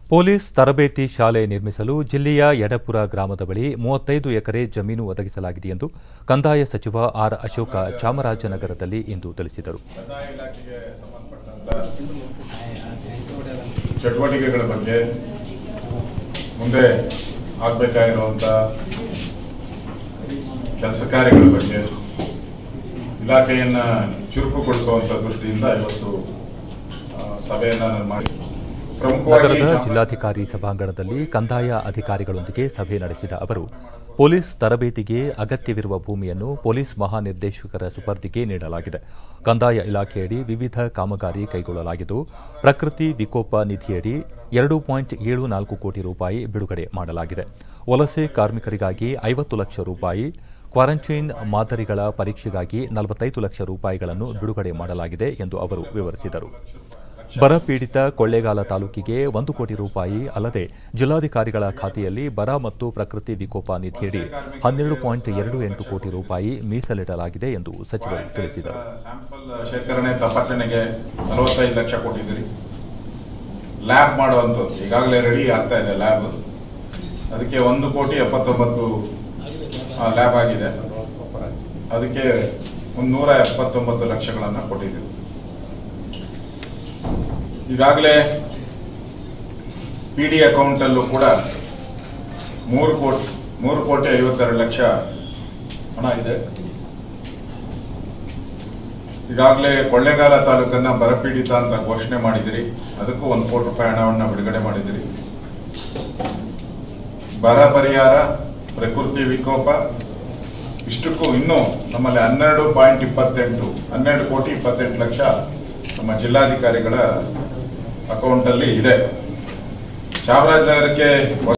police ತರಬೇತಿ ಶಾಲೆ ನಿರ್ಮಿಸಲು ಜಿಲ್ಲೆಯ ಯಡಪುರ ಗ್ರಾಮದ ಬಳಿ ಮೂವತ್ತೈದು ಎಕರೆ ಜಮೀನು ಒದಗಿಸಲಾಗಿದೆ ಎಂದು ಕಂದಾಯ ಸಚಿವ ಆರ್ ಅಶೋಕ ಚಾಮರಾಜನಗರದಲ್ಲಿ ಇಂದು ತಿಳಿಸಿದರು ಕಂದಾಯ ಇಲಾಖೆಗೆ ಸಂಬಂಧಪಟ್ಟಂತ ಚಟುವಟಿಕೆಗಳ ಬಗ್ಗೆ ಮುಂದೆ ಆಗಬೇಕಾಗಿರುವಂಥ ಕೆಲಸ ಕಾರ್ಯಗಳ ಬಗ್ಗೆ ಇಲಾಖೆಯನ್ನ ಚುರುಕುಗೊಳಿಸುವಂತ ದೃಷ್ಟಿಯಿಂದ ಇವತ್ತು ಆ, ಸಭೆಯನ್ನ ನಾನು ಮಾಡಿ ಪ್ರಮುಖವಾಗಿ ನಗರದ ಚಾಮ- ಜಿಲ್ಲಾಧಿಕಾರಿ ಸಭಾಂಗಣದಲ್ಲಿ ಕಂದಾಯ ಅಧಿಕಾರಿಗಳೊಂದಿಗೆ ಸಭೆ ನಡೆಸಿದ ಅವರು ಪೊಲೀಸ್ ತರಬೇತಿಗೆ ಅಗತ್ಯವಿರುವ ಭೂಮಿಯನ್ನು ಪೊಲೀಸ್ ಮಹಾನಿರ್ದೇಶಕರ ಸುಪರ್ದಿಗೆ ನೀಡಲಾಗಿದೆ ಕಂದಾಯ ಇಲಾಖೆಯಡಿ ವಿವಿಧ ಕಾಮಗಾರಿ ಕೈಗೊಳ್ಳಲಾಗಿದ್ದು ಪ್ರಕೃತಿ ವಿಕೋಪ ನಿಧಿಯಡಿ ಎರಡು ಪಾಯಿಂಟ್ ಏಳು ನಾಲ್ಕು ಕೋಟಿ ರೂಪಾಯಿ ಬಿಡುಗಡೆ ಮಾಡಲಾಗಿದೆ ವಲಸೆ ಕಾರ್ಮಿಕರಿಗಾಗಿ ಐವತ್ತು ಲಕ್ಷ ರೂಪಾಯಿ ಕ್ವಾರಂಟೈನ್ ಮಾದರಿಗಳ ಪರೀಕ್ಷೆಗಾಗಿ ನಲವತ್ತೈದು ಲಕ್ಷ ರೂಪಾಯಿಗಳನ್ನು ಬಿಡುಗಡೆ ಮಾಡಲಾಗಿದೆ ಎಂದು ಅವರು ವಿವರಿಸಿದರು ಬರ ಪೀಡಿತ ಕೊಳ್ಳೇಗಾಲ ತಾಲೂಕಿಗೆ ಒಂದು ಕೋಟಿ ರೂಪಾಯಿ ಅಲ್ಲದೆ ಜಿಲ್ಲಾಧಿಕಾರಿಗಳ ಖಾತೆಯಲ್ಲಿ ಬರ ಮತ್ತು ಪ್ರಕೃತಿ ವಿಕೋಪ ನಿಧಿಯಡಿ ಹನ್ನೆರಡು ಪಾಯಿಂಟ್ ಎರಡು ಎಂಟು ಕೋಟಿ ರೂಪಾಯಿ ಮೀಸಲಿಡಲಾಗಿದೆ ಎಂದು ಸಚಿವರು ತಿಳಿಸಿದರು ಸ್ಯಾಂಪಲ್ ಶೇಖರಣೆ ತಪಾಸಣೆಗೆ ನಲವತ್ತೈದು ಲಕ್ಷ ಕೊಟ್ಟಿದ್ದೀರಿ ಲ್ಯಾಬ್ ಮಾಡುವಂಥದ್ದು ಈಗಾಗಲೇ ರೆಡಿ ಆಗ್ತಾ ಇದೆ ಲ್ಯಾಬ್ ಅದಕ್ಕೆ ಒಂದು ಕೋಟಿ ಎಪ್ಪತ್ತೊಂಬತ್ತು ಲ್ಯಾಬ್ ಆಗಿದೆ ಅದಕ್ಕೆ ಒಂದು ನೂರ ಎಪ್ಪತ್ತೊಂಬತ್ತು ಲಕ್ಷಗಳನ್ನು ಕೊಟ್ಟಿದ್ದೀವಿ ಈಗಾಗಲೇ ಪಿ ಡಿ ಅಕೌಂಟಲ್ಲೂ ಕೂಡ ಮೂರು ಕೋಟಿ ಮೂರು ಕೋಟಿ ಐವತ್ತೆರಡು ಲಕ್ಷ ಹಣ ಇದೆ ಈಗಾಗಲೇ ಕೊಳ್ಳೇಗಾಲ ತಾಲೂಕನ್ನ ಬರಪೀಡಿತ ಅಂತ ಘೋಷಣೆ ಮಾಡಿದಿರಿ ಅದಕ್ಕೂ ಒಂದು ಕೋಟಿ ರೂಪಾಯಿ ಹಣವನ್ನು ಬಿಡುಗಡೆ ಮಾಡಿದಿರಿ ಬರ ಪರಿಹಾರ ಪ್ರಕೃತಿ ವಿಕೋಪ ಇಷ್ಟಕ್ಕೂ ಇನ್ನೂ ನಮ್ಮಲ್ಲಿ ಹನ್ನೆರಡು ಪಾಯಿಂಟ್ ಇಪ್ಪತ್ತೆಂಟು ಹನ್ನೆರಡು ಕೋಟಿ ಇಪ್ಪತ್ತೆಂಟು ಲಕ್ಷ ನಮ್ಮ ಜಿಲ್ಲಾಧಿಕಾರಿಗಳ ಅಕೌಂಟಲ್ಲಿ ಇದೆ ಚಾಮರಾಜನಗರಕ್ಕೆ